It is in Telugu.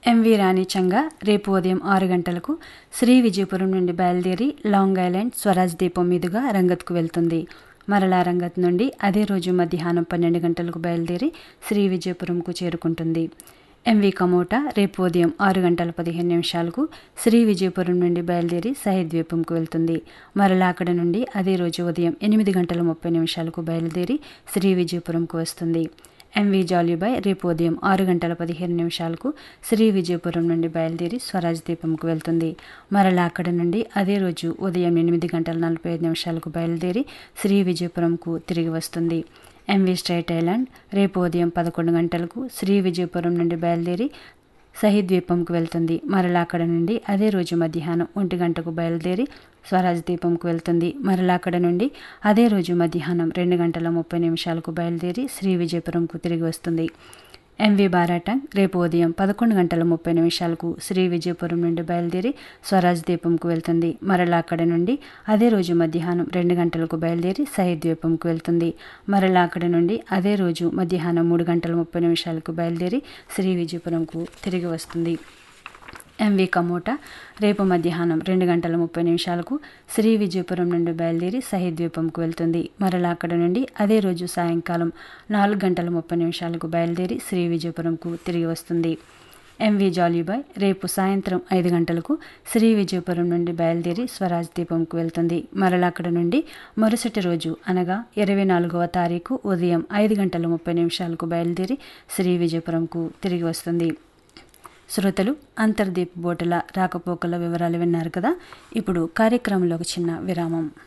ఎంవి రాణి చంగా రేపు ఉదయం ఆరు గంటలకు శ్రీ విజయపురం నుండి బయలుదేరి లాంగ్ ఐలాండ్ స్వరాజ్ దీపం మీదుగా రంగత్కు వెళ్తుంది మరలా రంగత్ నుండి అదే రోజు మధ్యాహ్నం పన్నెండు గంటలకు బయలుదేరి శ్రీ విజయపురంకు చేరుకుంటుంది ఎంవి కమోటా రేపు ఉదయం ఆరు గంటల పదిహేను నిమిషాలకు శ్రీ విజయపురం నుండి బయలుదేరి సహిద్ ద్వీపంకు వెళ్తుంది మరలా అక్కడ నుండి అదే రోజు ఉదయం ఎనిమిది గంటల ముప్పై నిమిషాలకు బయలుదేరి శ్రీ విజయపురంకు వస్తుంది ఎంవి జాలీబాయ్ రేపు ఉదయం ఆరు గంటల పదిహేను నిమిషాలకు శ్రీ విజయపురం నుండి బయలుదేరి స్వరాజ్ దీపంకు వెళ్తుంది మరలా అక్కడ నుండి అదే రోజు ఉదయం ఎనిమిది గంటల నలభై ఐదు నిమిషాలకు బయలుదేరి శ్రీ విజయపురంకు తిరిగి వస్తుంది ఎంవి స్ట్రైట్ ఐలాండ్ రేపు ఉదయం పదకొండు గంటలకు శ్రీ విజయపురం నుండి బయలుదేరి సహిద్ ద్వీపంకు వెళ్తుంది మరలా అక్కడ నుండి అదే రోజు మధ్యాహ్నం ఒంటి గంటకు బయలుదేరి స్వరాజ్ ద్వీపంకు వెళ్తుంది మరలా అక్కడ నుండి అదే రోజు మధ్యాహ్నం రెండు గంటల ముప్పై నిమిషాలకు బయలుదేరి శ్రీ విజయపురంకు తిరిగి వస్తుంది ఎంవి బారాటంగ్ రేపు ఉదయం పదకొండు గంటల ముప్పై నిమిషాలకు శ్రీ విజయపురం నుండి బయలుదేరి స్వరాజ్ ద్వీపంకు వెళ్తుంది మరలా అక్కడ నుండి అదే రోజు మధ్యాహ్నం రెండు గంటలకు బయలుదేరి సహిద్ ద్వీపంకు వెళ్తుంది మరలా అక్కడ నుండి అదే రోజు మధ్యాహ్నం మూడు గంటల ముప్పై నిమిషాలకు బయలుదేరి శ్రీ విజయపురంకు తిరిగి వస్తుంది ఎంవి కమోటా రేపు మధ్యాహ్నం రెండు గంటల ముప్పై నిమిషాలకు శ్రీ విజయపురం నుండి బయలుదేరి సహిద్ ద్వీపంకు వెళ్తుంది మరలా అక్కడ నుండి అదే రోజు సాయంకాలం నాలుగు గంటల ముప్పై నిమిషాలకు బయలుదేరి శ్రీ విజయపురంకు తిరిగి వస్తుంది ఎంవి జాలీబాయ్ రేపు సాయంత్రం ఐదు గంటలకు శ్రీ విజయపురం నుండి బయలుదేరి స్వరాజ్ దీపంకు వెళ్తుంది మరలా అక్కడ నుండి మరుసటి రోజు అనగా ఇరవై నాలుగవ తారీఖు ఉదయం ఐదు గంటల ముప్పై నిమిషాలకు బయలుదేరి శ్రీ విజయపురంకు తిరిగి వస్తుంది శ్రోతలు అంతర్దీప్ బోటుల రాకపోకల వివరాలు విన్నారు కదా ఇప్పుడు కార్యక్రమంలో ఒక చిన్న విరామం